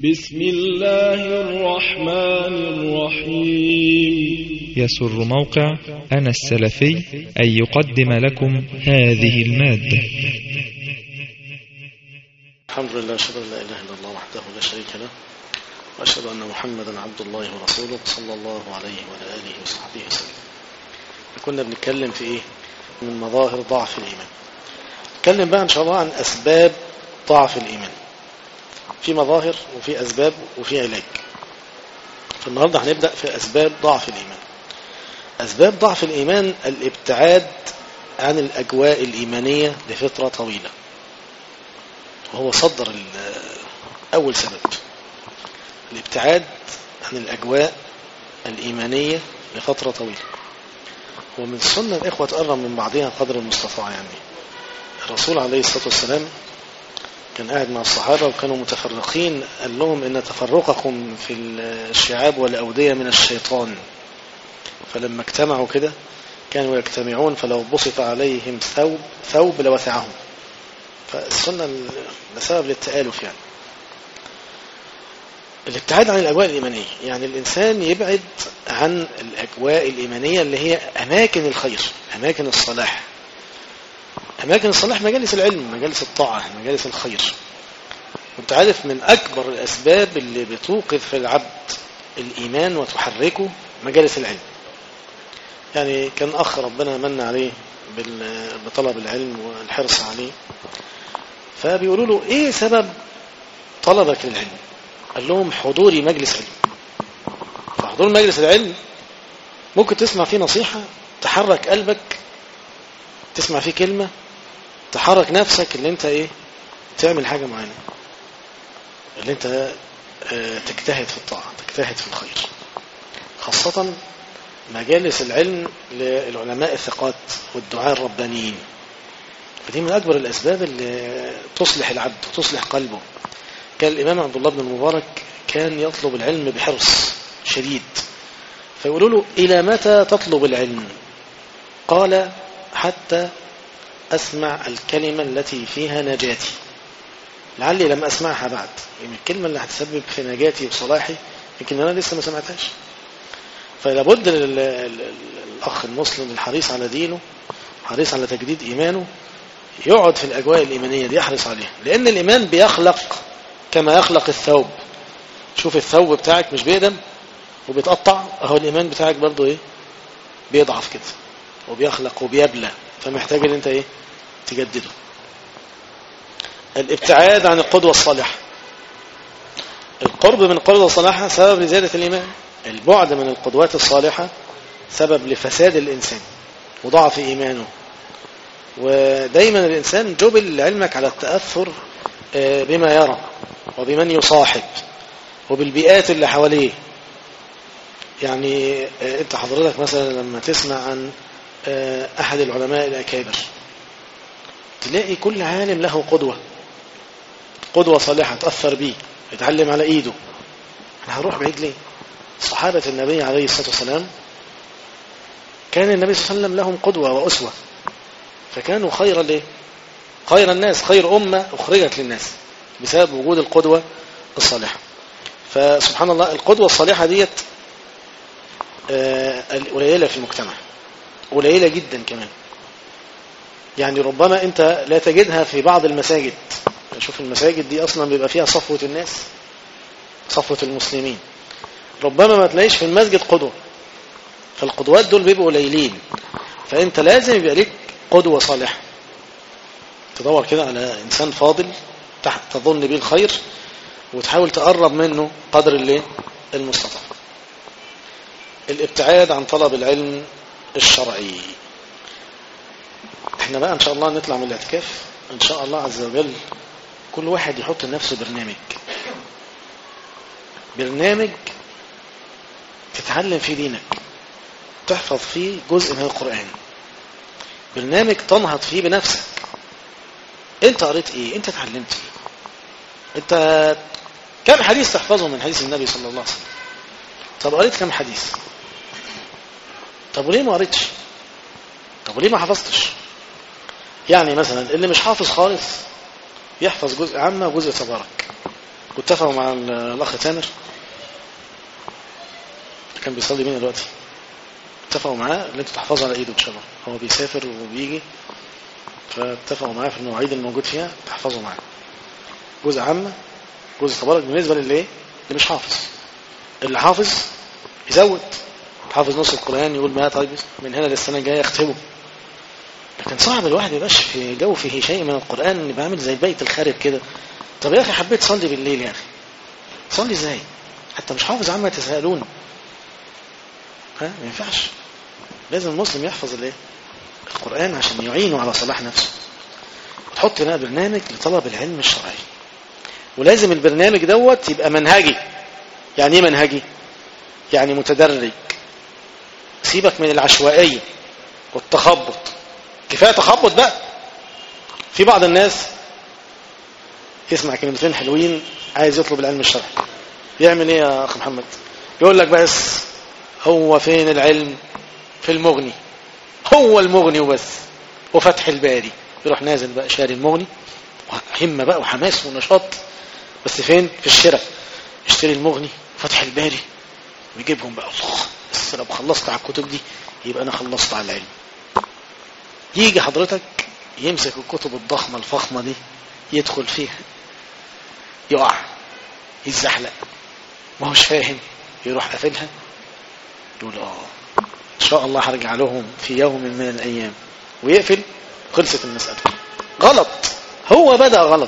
بسم الله الرحمن الرحيم يسر موقع أنا السلفي أن يقدم لكم هذه المادة الحمد لله أشهد أن لا إله إلا الله وحده لا شريك له وأشهد أن محمدا عبد الله ورسوله صلى الله عليه وعلى آله وصحبه وسلم كنا بنتكلم في إيه من مظاهر ضعف الإيمان نتكلم بقى إن شاء الله عن أسباب ضعف الإيمان في مظاهر وفي أسباب وفي علاج فالنهاردة هنبدأ في أسباب ضعف الإيمان أسباب ضعف الإيمان الابتعاد عن الأجواء الإيمانية لفترة طويلة وهو صدر أول سبب الابتعاد عن الأجواء الإيمانية لفترة طويلة ومن سنة الإخوة تقرب من بعضها قدر المستطاع يعني الرسول عليه الصلاة والسلام كان قاعد مع الصحابة وكانوا متفرقين قال لهم إن تفرقكم في الشعاب والأودية من الشيطان فلما اجتمعوا كده كانوا يجتمعون فلو بسط عليهم ثوب ثوب لوسعهم فالسنة لسبب للتآلف يعني الابتعاد عن الأجواء الإيمانية يعني الإنسان يبعد عن الأجواء الإيمانية اللي هي أماكن الخير أماكن الصلاح أماكن الصلاح مجالس العلم مجالس الطاعة مجالس الخير وانت عارف من أكبر الأسباب اللي بتوقف في العبد الإيمان وتحركه مجالس العلم يعني كان أخ ربنا من عليه بطلب العلم والحرص عليه فبيقولوا له إيه سبب طلبك للعلم قال لهم حضوري مجلس علم فحضور مجلس العلم ممكن تسمع فيه نصيحة تحرك قلبك تسمع فيه كلمة تحرك نفسك اللي انت ايه تعمل حاجة معينة اللي انت اه تجتهد في الطاعة تجتهد في الخير خاصة مجالس العلم للعلماء الثقات والدعاء الربانيين فدي من أكبر الأسباب اللي تصلح العبد وتصلح قلبه كان الإمام عبد الله بن المبارك كان يطلب العلم بحرص شديد فيقولوا له إلى متى تطلب العلم قال حتى أسمع الكلمة التي فيها نجاتي لعلي لم أسمعها بعد يعني الكلمة اللي هتسبب في نجاتي وصلاحي يمكن أنا لسه ما سمعتهاش فلابد الأخ المسلم الحريص على دينه حريص على تجديد إيمانه يقعد في الأجواء الإيمانية دي يحرص عليها لأن الإيمان بيخلق كما يخلق الثوب شوف الثوب بتاعك مش بيقدم وبيتقطع اهو الإيمان بتاعك برضو إيه بيضعف كده وبيخلق وبيبلى فمحتاج ان انت ايه تجدده الابتعاد عن القدوة الصالحة القرب من القدوة الصالحة سبب لزيادة الإيمان البعد من القدوات الصالحة سبب لفساد الإنسان وضعف إيمانه ودايما الإنسان جبل لعلمك على التأثر بما يرى وبمن يصاحب وبالبيئات اللي حواليه يعني انت حضرتك مثلا لما تسمع عن أحد العلماء الأكابر تلاقي كل عالم له قدوة قدوة صالحة تأثر بيه يتعلم على إيده احنا هنروح بعيد ليه صحابة النبي عليه الصلاة والسلام كان النبي صلى الله عليه وسلم لهم قدوة وأسوة فكانوا خير ليه خير الناس خير أمة أخرجت للناس بسبب وجود القدوة الصالحة فسبحان الله القدوة الصالحة ديت قليلة في المجتمع قليلة جدا كمان يعني ربما انت لا تجدها في بعض المساجد شوف المساجد دي اصلا بيبقى فيها صفوة الناس صفوة المسلمين ربما ما تلاقيش في المسجد قدوة فالقدوات دول بيبقوا قليلين فانت لازم يبقى لك قدوة صالحة تدور كده على انسان فاضل تحت تظن به الخير وتحاول تقرب منه قدر اللي المستطاع الابتعاد عن طلب العلم الشرعي احنا بقى ان شاء الله نطلع من الاعتكاف ان شاء الله عز وجل كل واحد يحط لنفسه برنامج برنامج تتعلم فيه دينك تحفظ فيه جزء من القرآن برنامج تنهض فيه بنفسك انت قريت ايه انت اتعلمت ايه انت كم حديث تحفظه من حديث النبي صلى الله عليه وسلم طب قريت كم حديث طب وليه ما قريتش طب وليه ما حفظتش يعني مثلا اللي مش حافظ خالص يحفظ جزء عامة وجزء تبارك واتفقوا مع ال- الأخ تامر كان بيصلي بينا دلوقتي اتفقوا معاه ان انتوا تحفظوا على ايده ان شاء الله هو بيسافر وبيجي فاتفقوا معاه في المواعيد الموجود فيها تحفظوا معاه جزء عامة جزء تبارك بالنسبة للي ايه اللي مش حافظ اللي حافظ يزود حافظ نص القرآن يقول ما طيب من هنا للسنة الجاية اختمه لكن صعب الواحد يبقاش في جو فيه شيء من القرآن يبقى عامل زي بيت الخارب كده طب يا أخي حبيت تصلي بالليل يا أخي صلي ازاي حتى مش حافظ عما تسألون ها ما ينفعش لازم المسلم يحفظ الايه القرآن عشان يعينه على صلاح نفسه تحط هنا برنامج لطلب العلم الشرعي ولازم البرنامج دوت يبقى منهجي يعني ايه منهجي يعني متدرج سيبك من العشوائية والتخبط كفاية تخبط بقى في بعض الناس يسمع كلمتين حلوين عايز يطلب العلم الشرعي يعمل ايه يا اخ محمد يقول لك بس هو فين العلم في المغني هو المغني وبس وفتح الباري يروح نازل بقى شاري المغني همة بقى وحماس ونشاط بس فين في الشراء يشتري المغني وفتح الباري ويجيبهم بقى الله بس لو خلصت على الكتب دي يبقى انا خلصت على العلم يجي حضرتك يمسك الكتب الضخمة الفخمة دي يدخل فيها يقع يتزحلق ما هوش فاهم يروح قافلها يقول اه ان شاء الله هرجع لهم في يوم من الايام ويقفل خلصت المسألة غلط هو بدأ غلط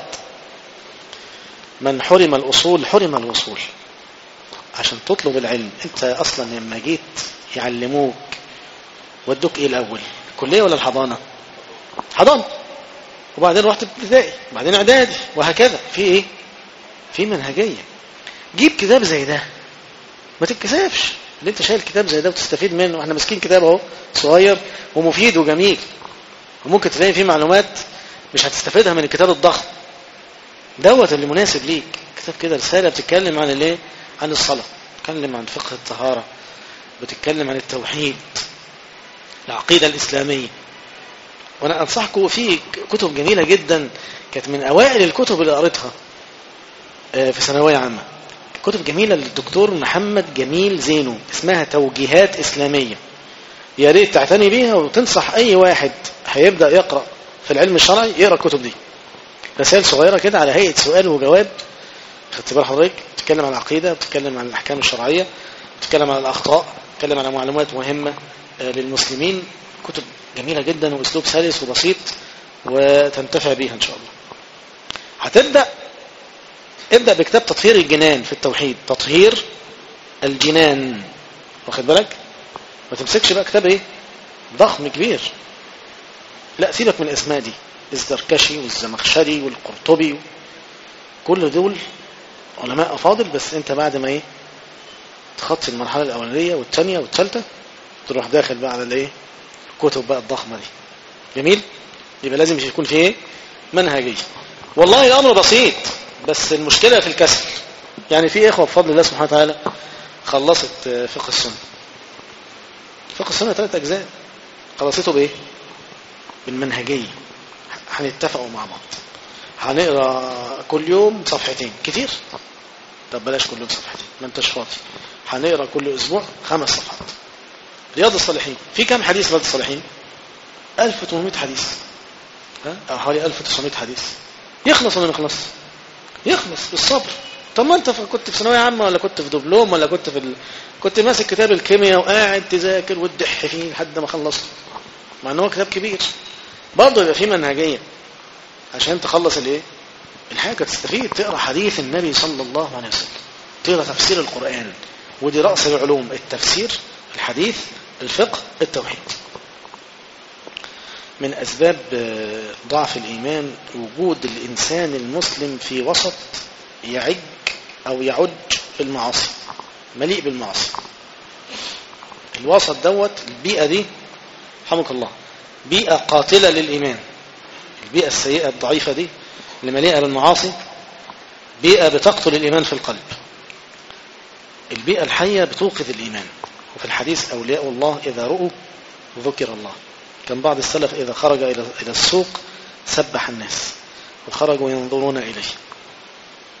من حرم الأصول حرم الوصول عشان تطلب العلم انت اصلا لما جيت يعلموك ودوك ايه الاول الكليه ولا الحضانه حضانه وبعدين رحت ابتدائي وبعدين اعدادي وهكذا في ايه في منهجيه جيب كتاب زي ده ما تتكسفش ان انت شايل كتاب زي ده وتستفيد منه احنا ماسكين كتاب اهو صغير ومفيد وجميل وممكن تلاقي فيه معلومات مش هتستفيدها من الكتاب الضخم دوت اللي مناسب ليك كتاب كده رساله بتتكلم عن الايه عن الصلاه بتتكلم عن فقه الطهاره بتتكلم عن التوحيد العقيده الاسلاميه وانا انصحكم في كتب جميله جدا كانت من اوائل الكتب اللي قريتها في ثانويه عامه كتب جميله للدكتور محمد جميل زينو اسمها توجيهات اسلاميه يا ريت تعتني بيها وتنصح اي واحد هيبدا يقرا في العلم الشرعي يقرا الكتب دي رسائل صغيره كده على هيئه سؤال وجواب خدت بال حضرتك بتتكلم عن العقيده بتتكلم عن الاحكام الشرعيه بتتكلم عن الاخطاء بتتكلم عن معلومات مهمه للمسلمين كتب جميله جدا واسلوب سلس وبسيط وتنتفع بيها ان شاء الله هتبدا ابدا بكتاب تطهير الجنان في التوحيد تطهير الجنان واخد بالك ما تمسكش بقى كتاب ايه ضخم كبير لا سيبك من الاسماء دي الزركشي والزمخشري والقرطبي كل دول علماء افاضل بس انت بعد ما ايه تخطي المرحله الاولانيه والثانيه والثالثه تروح داخل بقى على الايه الكتب بقى الضخمه دي جميل يبقى لازم يكون في ايه منهجيه والله الامر بسيط بس المشكله في الكسل يعني في اخوه بفضل الله سبحانه وتعالى خلصت فقه السنه فقه السنه ثلاث اجزاء خلصته بايه بالمنهجيه هنتفقوا مع بعض هنقرا كل يوم صفحتين كتير طب بلاش كل يوم صفحتين ما انتش فاضي هنقرا كل اسبوع خمس صفحات رياض الصالحين في كام حديث رياض الصالحين 1800 حديث ها او حوالي 1900 حديث يخلص ولا ما يخلص يخلص بالصبر طب ما انت كنت في ثانويه عامه ولا كنت في دبلوم ولا كنت في ال... كنت ماسك كتاب الكيمياء وقاعد تذاكر وتدح فيه لحد ما خلصت مع ان هو كتاب كبير برضه يبقى فيه منهجيه عشان تخلص الايه الحاجه تستفيد تقرا حديث النبي صلى الله عليه وسلم تقرا تفسير القران ودي راس العلوم التفسير الحديث الفقه التوحيد من أسباب ضعف الإيمان وجود الإنسان المسلم في وسط يعج أو يعج في المعاصي مليء بالمعاصي الوسط دوت البيئة دي حمك الله بيئة قاتلة للإيمان البيئة السيئة الضعيفة دي اللي مليئة بالمعاصي بيئة بتقتل الإيمان في القلب البيئة الحية بتوقظ الإيمان وفي الحديث أولياء الله إذا رؤوا ذكر الله كان بعض السلف إذا خرج إلى السوق سبح الناس وخرجوا ينظرون إليه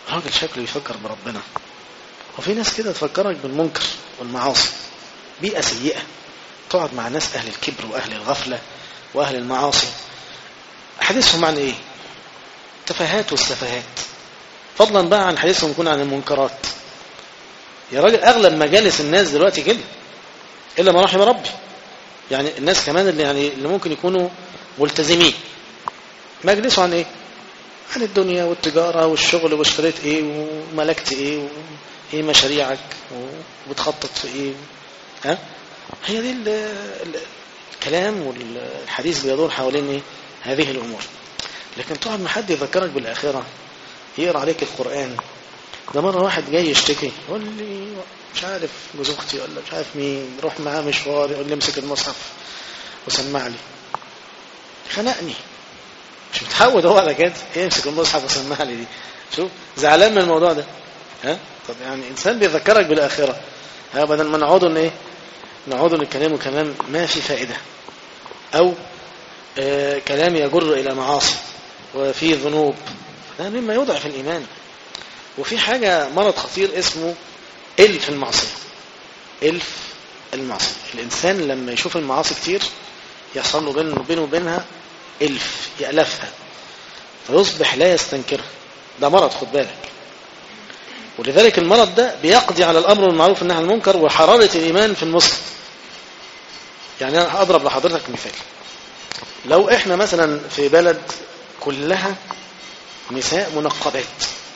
راجل شكله يفكر بربنا وفي ناس كده تفكرك بالمنكر والمعاصي بيئة سيئة تقعد مع ناس أهل الكبر وأهل الغفلة وأهل المعاصي حديثهم عن إيه تفاهات والسفاهات فضلا بقى عن حديثهم يكون عن المنكرات يا راجل أغلب مجالس الناس دلوقتي كده إلا ما رحم ربي يعني الناس كمان اللي يعني اللي ممكن يكونوا ملتزمين مجلسه عن ايه عن الدنيا والتجارة والشغل واشتريت ايه وملكت ايه وايه مشاريعك وبتخطط في ايه ها هي دي ال ال الكلام والحديث بيدور حوالين ايه هذه الامور لكن تقعد مع حد يذكرك بالاخره يقرا عليك القران ده مره واحد جاي يشتكي يقول لي مش عارف جوز اختي ولا مش عارف مين روح معاه مشوار يقول لي امسك المصحف وسمع لي خنقني مش متعود هو على كده يمسك المصحف وسمع لي دي شوف زعلان من الموضوع ده ها طب يعني انسان بيذكرك بالاخره ها بدل ما نقعدوا ان ايه نقعدوا نتكلموا كلام ما في فائده او آه كلام يجر الى معاصي وفي ذنوب ده مما يضعف الايمان وفي حاجه مرض خطير اسمه الف المعصيه الف المعصيه الانسان لما يشوف المعاصي كتير يحصل له بينه وبينه وبينها الف يألفها فيصبح لا يستنكرها ده مرض خد بالك ولذلك المرض ده بيقضي على الأمر المعروف والنهي عن المنكر وحرارة الإيمان في المسلم يعني أنا هضرب لحضرتك مثال لو إحنا مثلا في بلد كلها نساء منقبات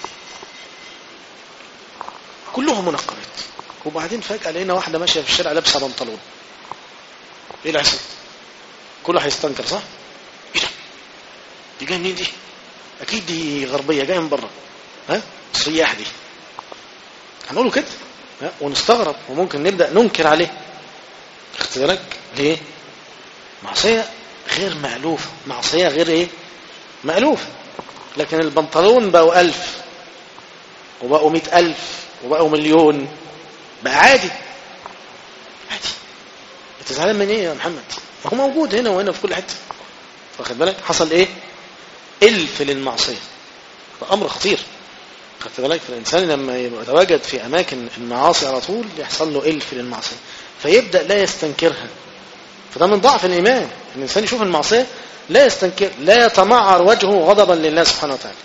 كلهم منقبات وبعدين فجأة لقينا واحدة ماشية في الشارع لابسة بنطلون ايه اللي هيحصل؟ كله هيستنكر صح؟ ايه ده؟ دي جايه منين دي؟ اكيد دي غربيه جايه من بره ها؟ السياح دي هنقوله كده ها؟ ونستغرب وممكن نبدا ننكر عليه خدت بالك؟ ليه؟ معصيه غير مألوفه معصيه غير ايه؟ مألوفه لكن البنطلون بقوا ألف وبقوا مئة ألف وبقوا مليون بقى عادي عادي انت زعلان من ايه يا محمد هو موجود هنا وهنا في كل حته واخد بالك حصل ايه الف للمعصيه ده امر خطير خدت بالك فالانسان لما يتواجد في اماكن المعاصي على طول يحصل له الف للمعصيه فيبدا لا يستنكرها فده من ضعف الايمان الانسان يشوف المعصيه لا يستنكر لا يتمعر وجهه غضبا لله سبحانه وتعالى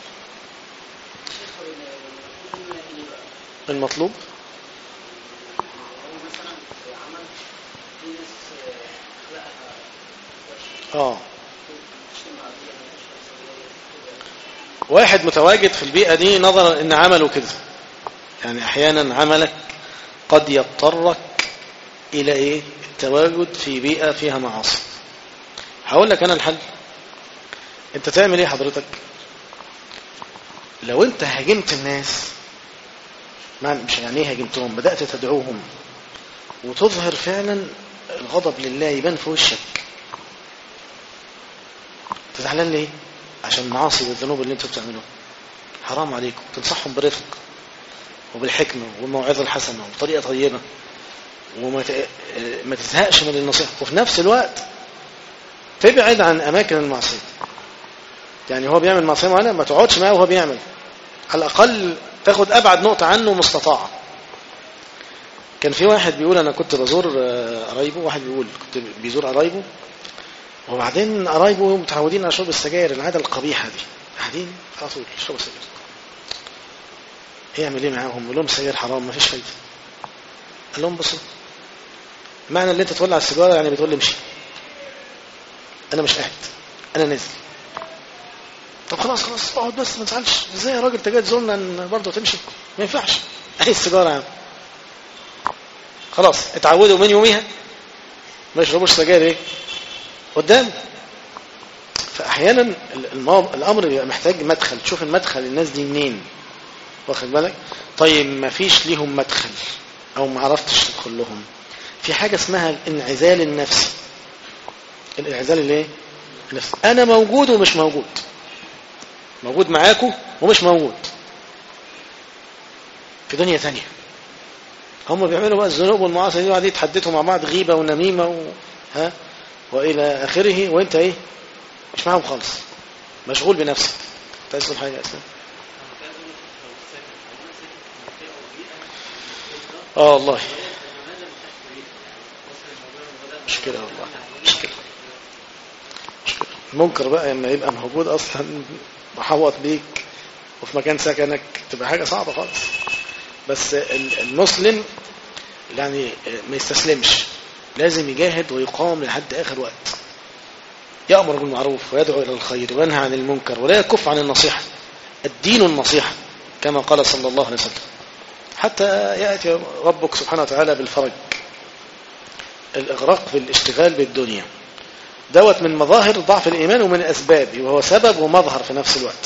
المطلوب اه واحد متواجد في البيئة دي نظرا ان عمله كده يعني احيانا عملك قد يضطرك الى ايه التواجد في بيئة فيها معاصي هقول لك انا الحل انت تعمل ايه حضرتك لو انت هاجمت الناس مش يعني ايه هاجمتهم بدأت تدعوهم وتظهر فعلا الغضب لله يبان في وشك تزعلان ليه عشان المعاصي والذنوب اللي انتوا بتعملوها حرام عليكم تنصحهم برفق وبالحكمة والموعظة الحسنة وبطريقة طيبة وما ما تزهقش من النصيحة وفي نفس الوقت تبعد عن أماكن المعصية يعني هو بيعمل معصية معينة ما تقعدش معاه وهو بيعمل على الأقل تاخد أبعد نقطة عنه مستطاعة كان في واحد بيقول أنا كنت بزور قرايبه واحد بيقول كنت بيزور قرايبه وبعدين قرايبه متعودين على شرب السجاير العاده القبيحه دي قاعدين على طول يشربوا سجاير يعمل ايه معاهم يقول لهم السجاير حرام ما فيش فايده قال لهم بصوا معنى اللي انت تولع السيجاره يعني بتقول لي امشي انا مش قاعد انا نازل طب خلاص خلاص اقعد بس ما تزعلش ازاي يا راجل انت جاي تزورنا برضه تمشي ما ينفعش اهي السيجاره يا عم خلاص اتعودوا من يوميها ما يشربوش سجاير ايه قدام فاحيانا الامر بيبقى محتاج مدخل تشوف المدخل الناس دي منين واخد بالك طيب ما فيش ليهم مدخل او ما عرفتش تدخل لهم في حاجه اسمها الانعزال النفسي الانعزال الايه النفسي انا موجود ومش موجود موجود معاكم ومش موجود في دنيا ثانيه هم بيعملوا بقى الذنوب والمعاصي دي وقاعدين يتحدثوا مع بعض غيبه ونميمه و... ها والى اخره وانت ايه مش معاهم خالص مشغول بنفسك عايز تقول حاجه اسمع اه والله مشكلة والله مشكلة مشكلة المنكر بقى لما يبقى موجود اصلا محوط بيك وفي مكان سكنك تبقى حاجة صعبة خالص بس ال- المسلم يعني ما يستسلمش لازم يجاهد ويقام لحد آخر وقت يأمر بالمعروف ويدعو إلى الخير وينهى عن المنكر ولا يكف عن النصيحة الدين النصيحة كما قال صلى الله عليه وسلم حتى يأتي ربك سبحانه وتعالى بالفرج الإغراق في الاشتغال بالدنيا دوت من مظاهر ضعف الإيمان ومن أسبابه وهو سبب ومظهر في نفس الوقت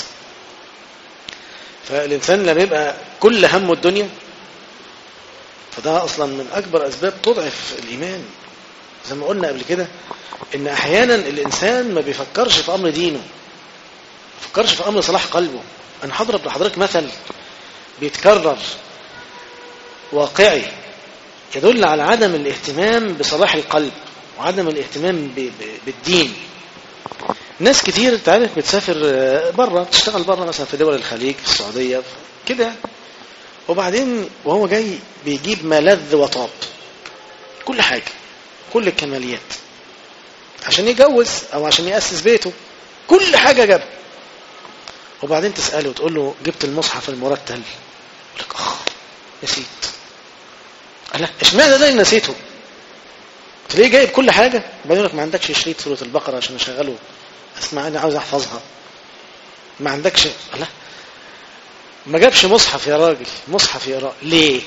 فالإنسان لما يبقى كل همه الدنيا فده أصلا من أكبر أسباب تضعف الإيمان زي ما قلنا قبل كده إن أحيانا الإنسان ما بيفكرش في أمر دينه ما بيفكرش في أمر صلاح قلبه أنا هضرب لحضرتك مثل بيتكرر واقعي يدل على عدم الاهتمام بصلاح القلب وعدم الاهتمام ب- ب- بالدين ناس كتير تعرف بتسافر بره تشتغل بره مثلا في دول الخليج في السعودية في- كده وبعدين وهو جاي بيجيب ما لذ وطاب كل حاجة كل الكماليات عشان يتجوز او عشان يأسس بيته كل حاجة جابها وبعدين تسأله وتقول له جبت المصحف المرتل يقول لك اخ نسيت قال لا اشمعنى ده اللي نسيته تلاقيه جايب كل حاجة وبعدين يقول لك ما عندكش شريط سورة البقرة عشان اشغله اسمع انا عاوز احفظها ما عندكش قال لا ما جابش مصحف يا راجل مصحف يقرا ليه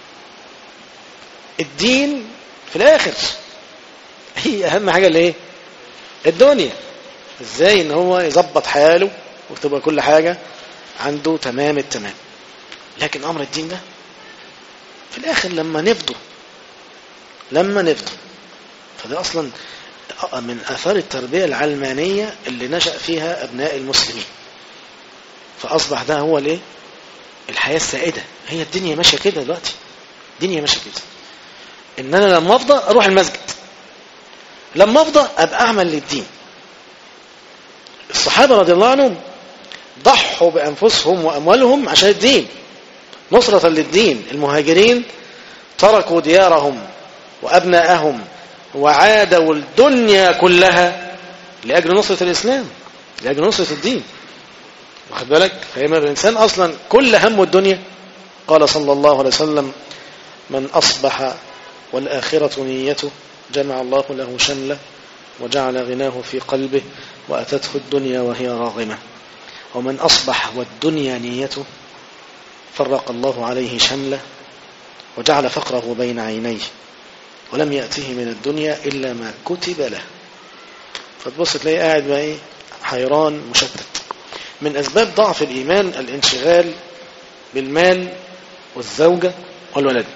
الدين في الاخر هي اهم حاجه اللي ايه الدنيا ازاي ان هو يظبط حاله وتبقى كل حاجه عنده تمام التمام لكن امر الدين ده في الاخر لما نفضه لما نفضه فده اصلا من اثار التربيه العلمانيه اللي نشا فيها ابناء المسلمين فاصبح ده هو الايه الحياه السائده هي الدنيا ماشيه كده دلوقتي الدنيا ماشيه كده ان انا لما افضى اروح المسجد لما افضى ابقى اعمل للدين الصحابه رضي الله عنهم ضحوا بانفسهم واموالهم عشان الدين نصرة للدين المهاجرين تركوا ديارهم وابناءهم وعادوا الدنيا كلها لاجل نصرة الاسلام لاجل نصرة الدين واخد بالك فإما الإنسان أصلا كل همه الدنيا قال صلى الله عليه وسلم من أصبح والآخرة نيته جمع الله له شمله وجعل غناه في قلبه وأتته الدنيا وهي راغمة ومن أصبح والدنيا نيته فرق الله عليه شمله وجعل فقره بين عينيه ولم يأته من الدنيا إلا ما كتب له فتبص تلاقيه قاعد بقى ايه حيران مشتت من أسباب ضعف الإيمان الانشغال بالمال والزوجة والولد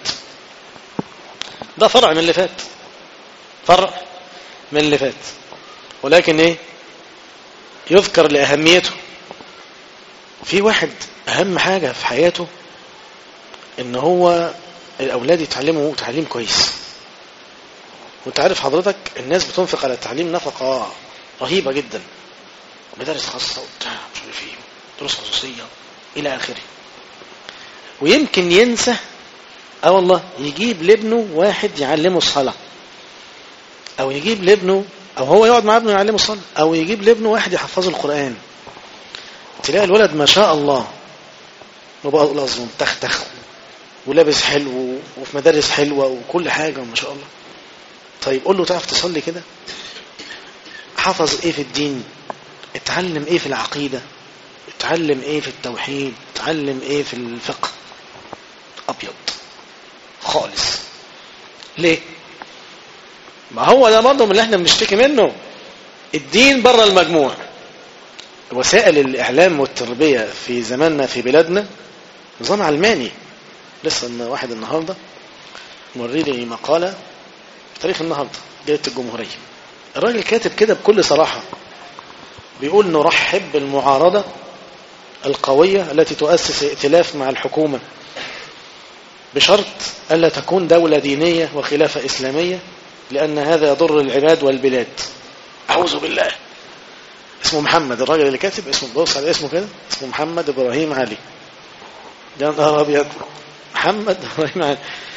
ده فرع من اللي فات فرع من اللي فات ولكن ايه يذكر لأهميته في واحد أهم حاجة في حياته ان هو الأولاد يتعلموا تعليم كويس وانت عارف حضرتك الناس بتنفق على التعليم نفقة رهيبة جدا مدارس خاصة وبتاع مش عارف ايه دروس خصوصية إلى آخره ويمكن ينسى اه والله يجيب لابنه واحد يعلمه الصلاة أو يجيب لابنه أو هو يقعد مع ابنه يعلمه الصلاة أو يجيب لابنه واحد يحفظه القرآن تلاقي الولد ما شاء الله مبقلظ ومتختخ ولابس حلو وفي مدارس حلوة وكل حاجة ما شاء الله طيب قول له تعرف تصلي كده حفظ ايه في الدين اتعلم ايه في العقيدة اتعلم ايه في التوحيد اتعلم ايه في الفقه ابيض خالص ليه ما هو ده برضه من اللي احنا بنشتكي منه الدين بره المجموع وسائل الاعلام والتربية في زماننا في بلادنا نظام علماني لسه إن واحد النهاردة موريني مقالة في تاريخ النهاردة جريدة الجمهورية الراجل كاتب كده بكل صراحة بيقول نرحب بالمعارضة القوية التي تؤسس ائتلاف مع الحكومة بشرط ألا تكون دولة دينية وخلافة إسلامية لأن هذا يضر العباد والبلاد أعوذ بالله اسمه محمد الراجل اللي كاتب اسمه بص على اسمه كده اسمه محمد إبراهيم علي يا نهار أبيض محمد إبراهيم علي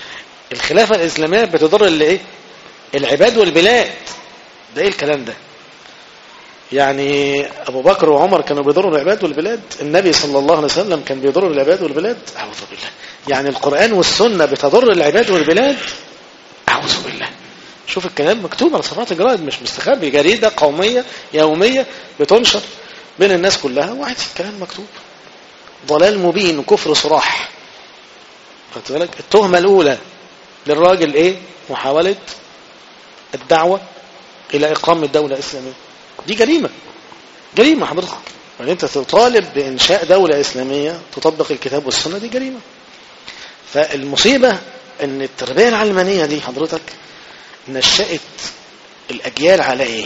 الخلافة الإسلامية بتضر اللي إيه العباد والبلاد ده إيه الكلام ده يعني أبو بكر وعمر كانوا بيضروا العباد والبلاد النبي صلى الله عليه وسلم كان بيضر العباد والبلاد أعوذ بالله يعني القرآن والسنة بتضر العباد والبلاد أعوذ بالله شوف الكلام مكتوب على صفحات الجرائد مش مستخبي جريدة قومية يومية بتنشر بين الناس كلها واحد الكلام مكتوب ضلال مبين وكفر صراح خدت بالك التهمة الأولى للراجل إيه محاولة الدعوة إلى إقامة دولة إسلامية دي جريمة جريمة حضرتك يعني أنت تطالب بإنشاء دولة إسلامية تطبق الكتاب والسنة دي جريمة فالمصيبة أن التربية العلمانية دي حضرتك نشأت الأجيال على إيه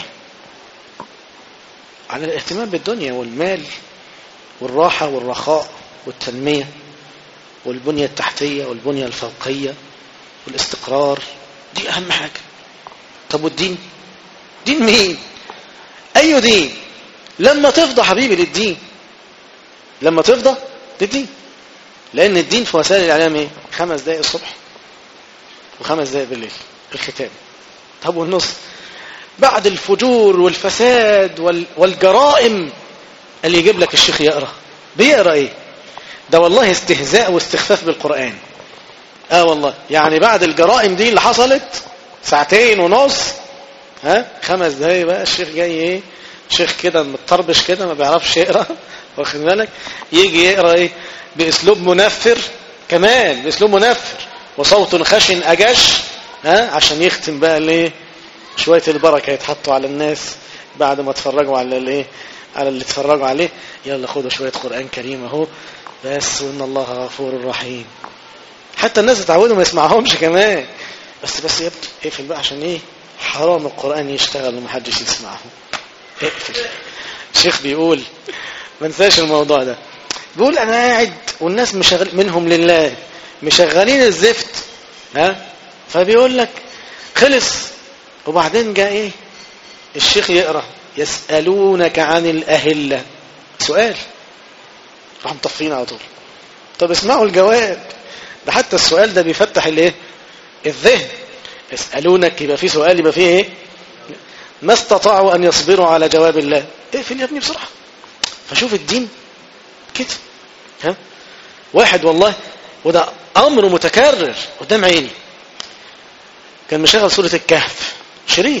على الاهتمام بالدنيا والمال والراحة والرخاء والتنمية والبنية التحتية والبنية الفوقية والاستقرار دي أهم حاجة طب والدين دين مين أي دين لما تفضى حبيبي للدين لما تفضى للدين لأن الدين في وسائل الإعلام إيه خمس دقائق الصبح وخمس دقائق بالليل الختام طب والنص بعد الفجور والفساد وال... والجرائم اللي يجيب لك الشيخ يقرأ بيقرأ ايه ده والله استهزاء واستخفاف بالقرآن اه والله يعني بعد الجرائم دي اللي حصلت ساعتين ونص ها خمس دقايق بقى الشيخ جاي ايه شيخ كده متطربش كده ما بيعرفش يقرا واخد بالك يجي يقرا ايه باسلوب منفر كمان باسلوب منفر وصوت خشن اجش ها عشان يختم بقى الايه شويه البركه يتحطوا على الناس بعد ما اتفرجوا على الايه على اللي اتفرجوا عليه يلا خدوا شويه قران كريم اهو بس وان الله غفور رحيم حتى الناس اتعودوا ما يسمعهمش كمان بس بس يا ابني اقفل بقى عشان ايه حرام القران يشتغل ومحدش يسمعه اقفل الشيخ بيقول ما انساش الموضوع ده بيقول انا قاعد والناس مشغل منهم لله مشغلين الزفت ها فبيقول لك خلص وبعدين جاء ايه الشيخ يقرا يسالونك عن الاهله سؤال راح مطفين على طول طب اسمعوا الجواب ده حتى السؤال ده بيفتح الايه الذهن يسالونك يبقى في سؤال يبقى فيه ايه ما استطاعوا ان يصبروا على جواب الله اقفل يا ابني بسرعه فشوف الدين كده ها واحد والله وده امر متكرر قدام عيني كان مشغل سوره الكهف شريط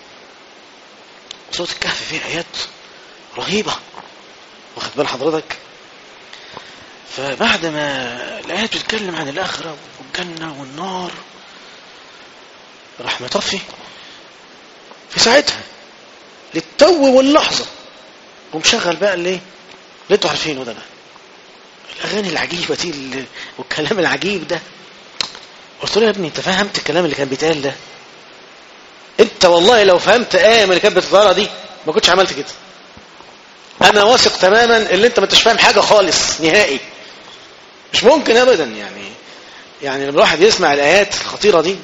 سوره الكهف فيها ايات رهيبه واخد بال حضرتك فبعد ما الايات بتتكلم عن الاخره والجنه والنار راح مطفي في ساعتها للتو واللحظه ومشغل بقى الايه اللي انتوا عارفينه ده بقى الاغاني العجيبه دي اللي والكلام العجيب ده قلت له يا ابني انت فهمت الكلام اللي كان بيتقال ده انت والله لو فهمت ايه من اللي كانت بتتقال دي ما كنتش عملت كده انا واثق تماما اللي انت ما انتش فاهم حاجه خالص نهائي مش ممكن ابدا يعني يعني لما الواحد يسمع الايات الخطيره دي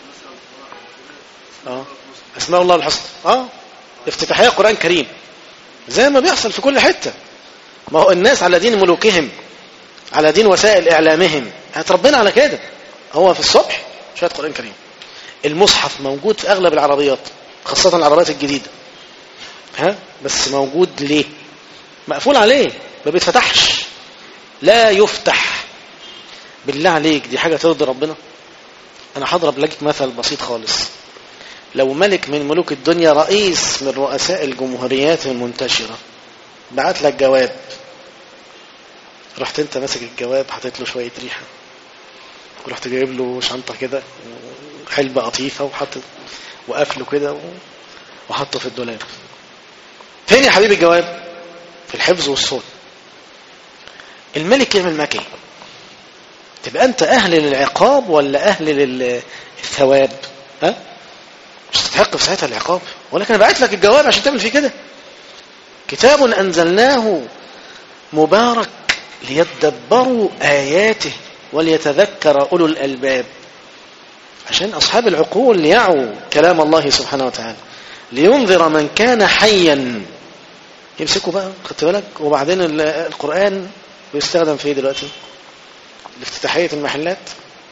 اه اسماء الله الحسنى اه افتتاحيه قران كريم زي ما بيحصل في كل حته ما هو الناس على دين ملوكهم على دين وسائل اعلامهم اتربينا على كده هو في الصبح شويه قران كريم المصحف موجود في اغلب العربيات خاصه العربيات الجديده ها بس موجود ليه مقفول عليه ما بيتفتحش لا يفتح بالله عليك دي حاجه ترضي ربنا انا هضرب لك مثل بسيط خالص لو ملك من ملوك الدنيا رئيس من رؤساء الجمهوريات المنتشره بعت لك جواب رحت انت ماسك الجواب حطيت له شويه ريحه ورحت جايب له شنطه كده حلبة قطيفة وحط وقفله كده وحطه في الدولاب فين يا حبيبي الجواب في الحفظ والصون الملك يعمل معاك ايه تبقى انت اهل للعقاب ولا اهل للثواب ها مش تستحق في ساعتها العقاب ولكن انا بعت لك الجواب عشان تعمل فيه كده كتاب انزلناه مبارك ليدبروا اياته وليتذكر اولو الالباب عشان أصحاب العقول يعوا كلام الله سبحانه وتعالى لينذر من كان حيا يمسكوا بقى خدت بالك وبعدين القرآن بيستخدم في ايه دلوقتي الافتتاحية المحلات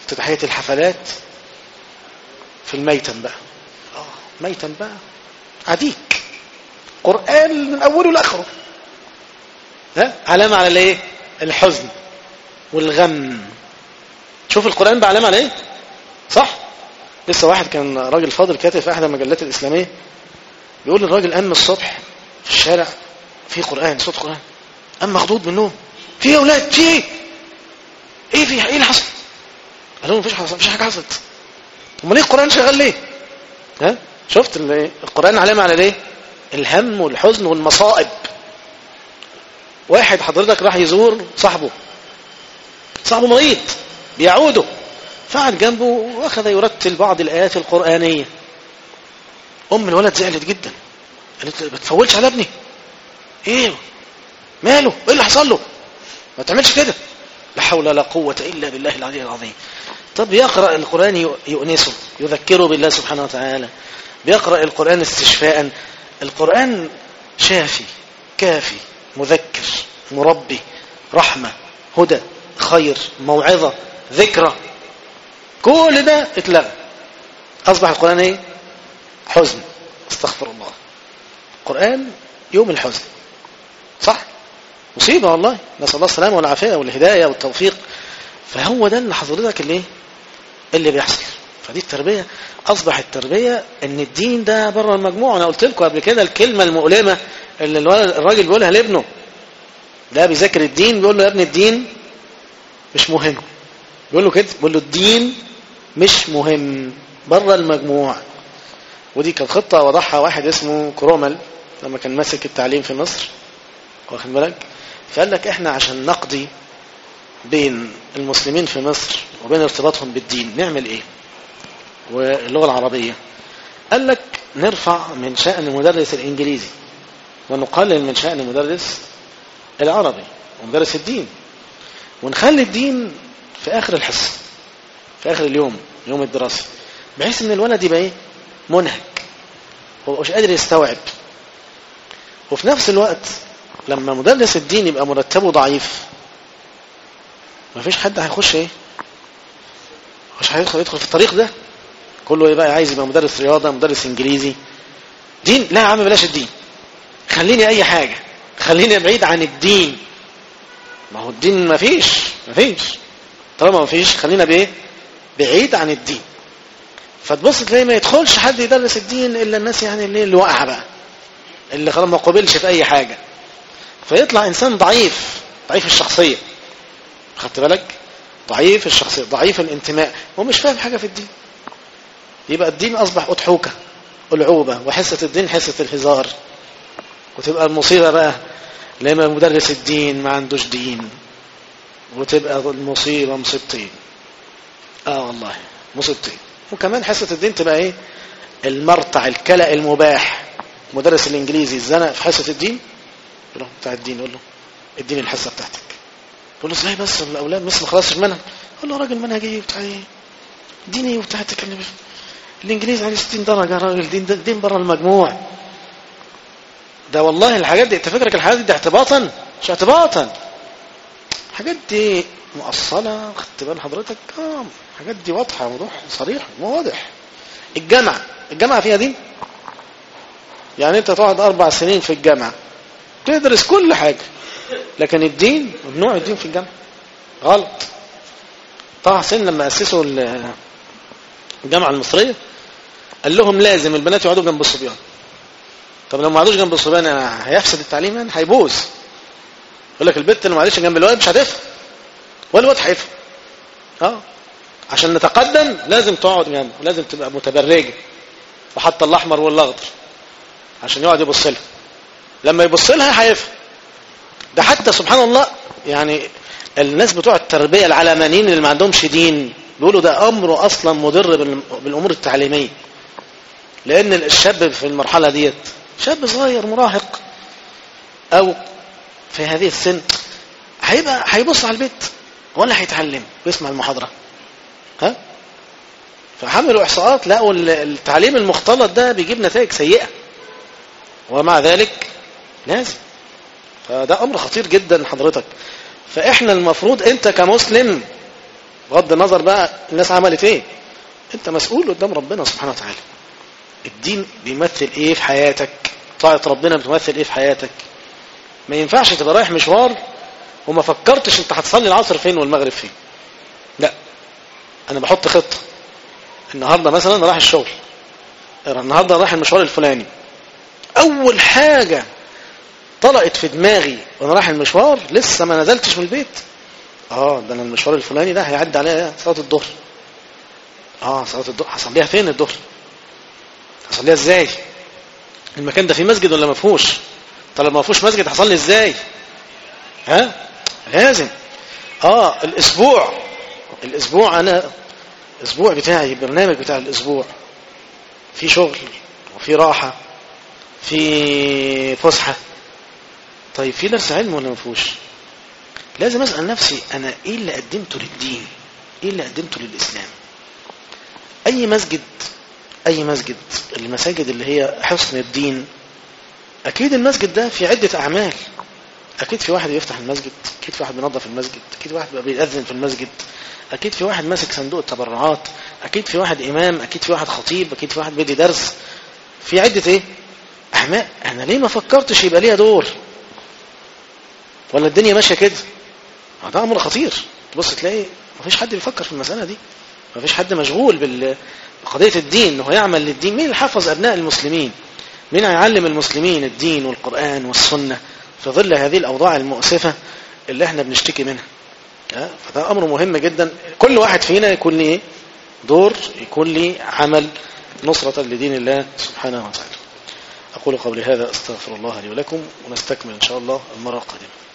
افتتاحية الحفلات في الميتم بقى آه ميتم بقى عديك قرآن من أوله لآخره ها علامة على الايه الحزن والغم شوف القرآن بقى علامة على ايه صح لسه واحد كان راجل فاضل كاتب في احد المجلات الاسلاميه بيقول الراجل قام الصبح في الشارع في قران صوت قران قام مخضوض من النوم في ايه يا اولاد في ايه ايه في ايه اللي حصل قال لهم مفيش حصل مفيش حاجه حصلت امال ايه القران شغال ليه ها شفت ال- القران علامه على ايه الهم والحزن والمصائب واحد حضرتك راح يزور صاحبه صاحبه مريض بيعوده فقعد جنبه واخذ يرتل بعض الايات القرانيه ام الولد زعلت جدا قالت له ما تفولش على ابني ايه ماله ايه اللي حصل له ما تعملش كده لا حول ولا قوه الا بالله العلي العظيم طب يقرا القران ي- يؤنسه يذكره بالله سبحانه وتعالى بيقرا القران استشفاء القران شافي كافي مذكر مربي رحمه هدى خير موعظه ذكرى كل ده اتلغى اصبح القران ايه حزن استغفر الله القران يوم الحزن صح مصيبه والله نسال الله السلامه والعافيه والهدايه والتوفيق فهو ده اللي حضرتك اللي إيه؟ اللي بيحصل فدي التربيه اصبح التربيه ان الدين ده بره المجموعه انا قلت لكم قبل كده الكلمه المؤلمه اللي الولد الراجل بيقولها لابنه ده بيذاكر الدين بيقول له يا ابني الدين مش مهم بيقول له كده بيقول له الدين مش مهم بره المجموع ودي كانت خطة وضعها واحد اسمه كرومل لما كان ماسك التعليم في مصر واخد بالك فقال لك احنا عشان نقضي بين المسلمين في مصر وبين ارتباطهم بالدين نعمل ايه واللغة العربية قال لك نرفع من شأن المدرس الانجليزي ونقلل من شأن المدرس العربي ومدرس الدين ونخلي الدين في اخر الحصه في اخر اليوم يوم الدراسي بحيث ان الولد يبقى ايه منهك هو مش قادر يستوعب وفي نفس الوقت لما مدرس الدين يبقى مرتبه ضعيف مفيش حد هيخش ايه مش هيدخل يدخل في الطريق ده كله يبقى عايز يبقى مدرس رياضه مدرس انجليزي دين لا يا عم بلاش الدين خليني اي حاجه خليني بعيد عن الدين ما هو الدين مفيش مفيش طالما مفيش خلينا بايه بعيد عن الدين فتبص تلاقي ما يدخلش حد يدرس الدين الا الناس يعني اللي, اللي واقعه بقى اللي خلاص ما قبلش في اي حاجه فيطلع انسان ضعيف ضعيف الشخصيه خدت بالك ضعيف الشخصيه ضعيف الانتماء هو مش فاهم حاجه في الدين يبقى الدين اصبح اضحوكه العوبه وحصه الدين حصه الهزار وتبقى المصيبه بقى لما مدرس الدين ما عندوش دين وتبقى المصيبه مصيبتين اه والله مصيبتين وكمان حصه الدين تبقى ايه المرتع الكلأ المباح مدرس الانجليزي الزنق في حصه الدين يقول له بتاع الدين يقول له اديني الحصه بتاعتك يقول له ازاي بس الاولاد لسه ما خلصش منها يقول له راجل منهج ايه بتاع ايه اديني بتاعتك اللي الانجليزي عليه 60 درجه يا راجل دين دين بره المجموع ده والله الحاجات دي انت فكرك الحاجات دي اعتباطا مش اعتباطا الحاجات دي مؤصلة خدت بال حضرتك اه الحاجات دي واضحة وضوح صريح واضح الجامعة الجامعة فيها دين يعني انت تقعد اربع سنين في الجامعة تدرس كل حاجة لكن الدين ممنوع الدين في الجامعة غلط طه حسين لما اسسوا الجامعة المصرية قال لهم لازم البنات يقعدوا جنب الصبيان طب لو ما قعدوش جنب الصبيان هيفسد التعليم يعني هيبوظ يقول لك البنت اللي ما قعدتش جنب الولد مش هتفهم ولا الواد هيفهم اه عشان نتقدم لازم تقعد جنبه ولازم تبقى متبرجه وحتى الاحمر والاخضر عشان يقعد يبص لها لما يبص لها هيفهم ده حتى سبحان الله يعني الناس بتوع التربيه العلمانيين اللي ما عندهمش دين بيقولوا ده امره اصلا مضر بالامور التعليميه لان الشاب في المرحله ديت شاب صغير مراهق او في هذه السن هيبقى هيبص على البيت ولا هيتعلم ويسمع المحاضره ها فعملوا احصاءات لقوا التعليم المختلط ده بيجيب نتائج سيئه ومع ذلك لازم فده امر خطير جدا حضرتك فاحنا المفروض انت كمسلم بغض النظر بقى الناس عملت ايه انت مسؤول قدام ربنا سبحانه وتعالى الدين بيمثل ايه في حياتك طاعة ربنا بتمثل ايه في حياتك ما ينفعش تبقى رايح مشوار وما فكرتش انت هتصلي العصر فين والمغرب فين لا انا بحط خطة النهاردة مثلا رايح الشغل النهاردة رايح المشوار الفلاني اول حاجة طلقت في دماغي وانا رايح المشوار لسه ما نزلتش من البيت اه ده انا المشوار الفلاني ده هيعدي عليا صلاه الظهر اه صلاه الظهر هصليها فين الظهر هصليها ازاي المكان ده فيه مسجد ولا ما فيهوش طب لو ما فيهوش مسجد هصلي ازاي ها لازم اه الاسبوع الاسبوع انا الاسبوع بتاعي البرنامج بتاع الاسبوع في شغل وفي راحه في فسحه طيب في درس علم ولا ما فيهوش لازم اسال نفسي انا ايه اللي قدمته للدين ايه اللي قدمته للاسلام اي مسجد اي مسجد المساجد اللي هي حصن الدين اكيد المسجد ده في عده اعمال اكيد في واحد بيفتح المسجد اكيد في واحد بينظف المسجد اكيد واحد بيأذن في المسجد اكيد في واحد ماسك صندوق التبرعات اكيد في واحد امام اكيد في واحد خطيب اكيد في واحد بيدي درس في عده ايه اعمال انا ليه ما فكرتش يبقى ليا دور ولا الدنيا ماشيه كده ده امر خطير تبص تلاقي مفيش حد بيفكر في المساله دي مفيش حد مشغول بال- بقضيه الدين انه يعمل للدين مين اللي حفظ ابناء المسلمين مين هيعلم المسلمين الدين والقران والسنه في ظل هذه الاوضاع المؤسفه اللي احنا بنشتكي منها ها؟ فده امر مهم جدا كل واحد فينا يكون ليه دور يكون ليه عمل نصرة لدين الله سبحانه وتعالى أقول قولي هذا أستغفر الله لي ولكم ونستكمل إن شاء الله المرة القادمة